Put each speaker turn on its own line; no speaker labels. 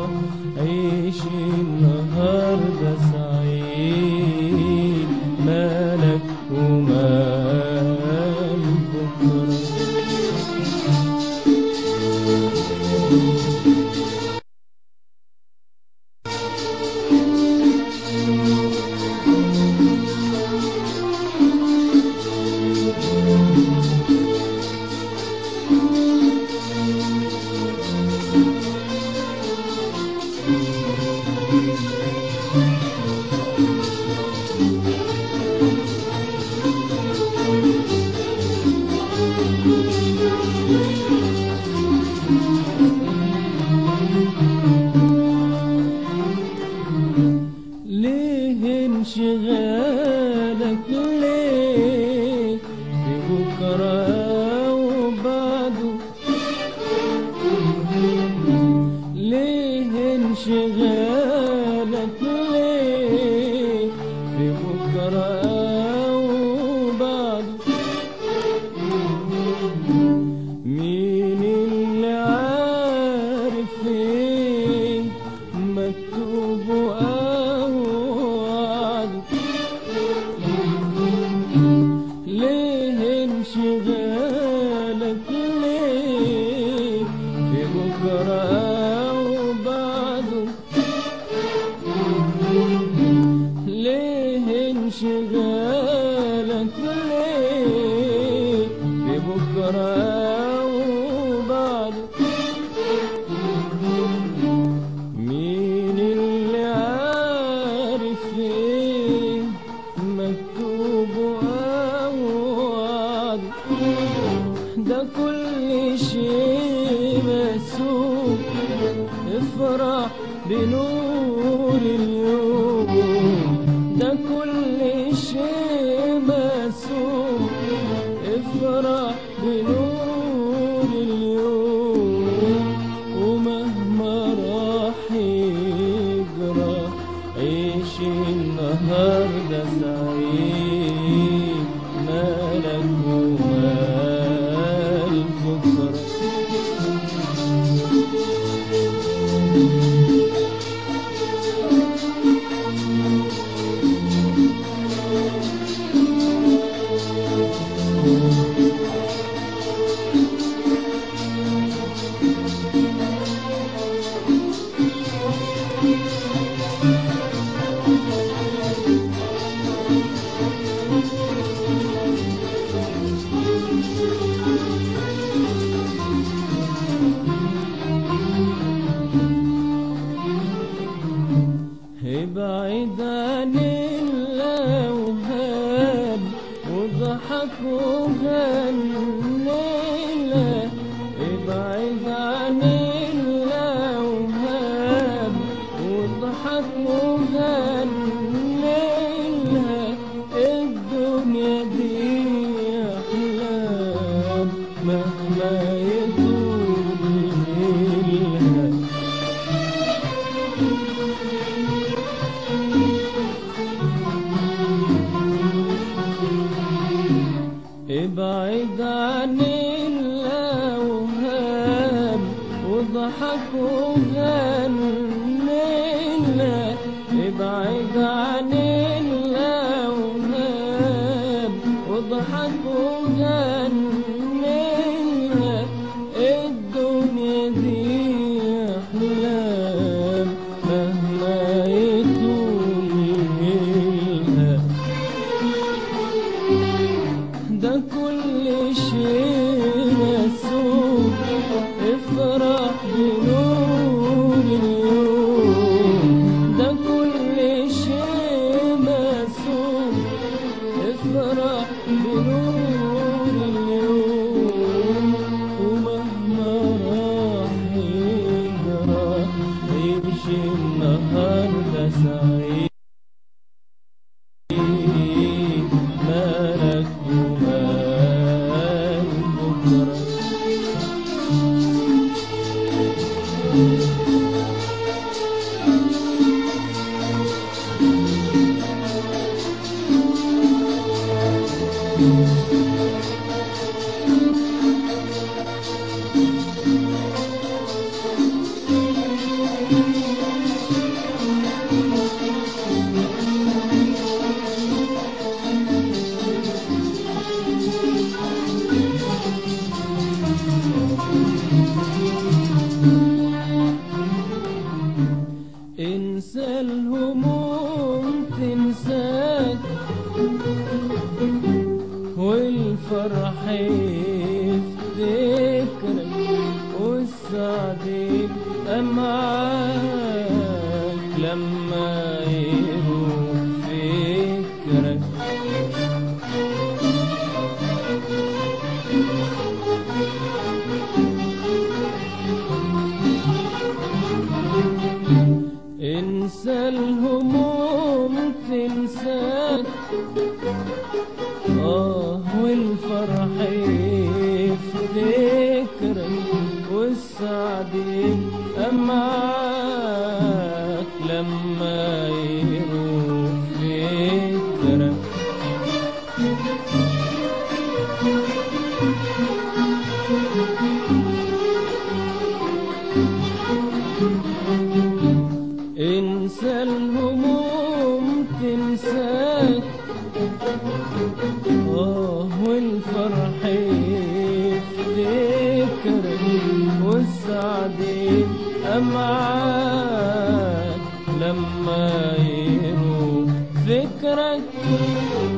بكرة عيش النهاردة سعيد مالك ومال بكرة ليه انشغالك ليه في بكرة وبعده ليه انشغالك ليه في بكرة وبعده مين اللي عارف ايه مكتوب او وعده ليه انشغالك ليه في بكرة وبعده ليه انشغالك ليه في بكرة وبعده مين اللي عارف ايه مكتوب او وعده ده كل شيء مسوق افرح بنور اليوم ده كل شيء مسوق افرح بنور اليوم ومهما راح يجرى عيش النهارده سعيد مالك ومال بكره ابعد عن الاوهام وضحك وغنينا ابعد عن الاوهام وضحك وغنينا الدنيا دي احلام مهما يطول ليلها ابعد عن الاوهام وضحك وغنينا ابعد عن الاوهام وضحك وغنينا الدنيا دي احلام مهما يطول ليلها ده كل شيء مسوق افرح بنور اليوم ده كل شيء مسوق افرح بنور اليوم ومهما راح يجرى يمشي النهارده سعيد مالك ومال بكرة يفتكرك والسعد يبقى معاك لما يروح فكرك انسى الهموم تنساك اه والفرح يفتكرك والسعد يبقى معاك لما يروح فكرك انسى الهموم تنساك اه والفرح يفتكرك والسعد يبقى معاك لما يروح فكرك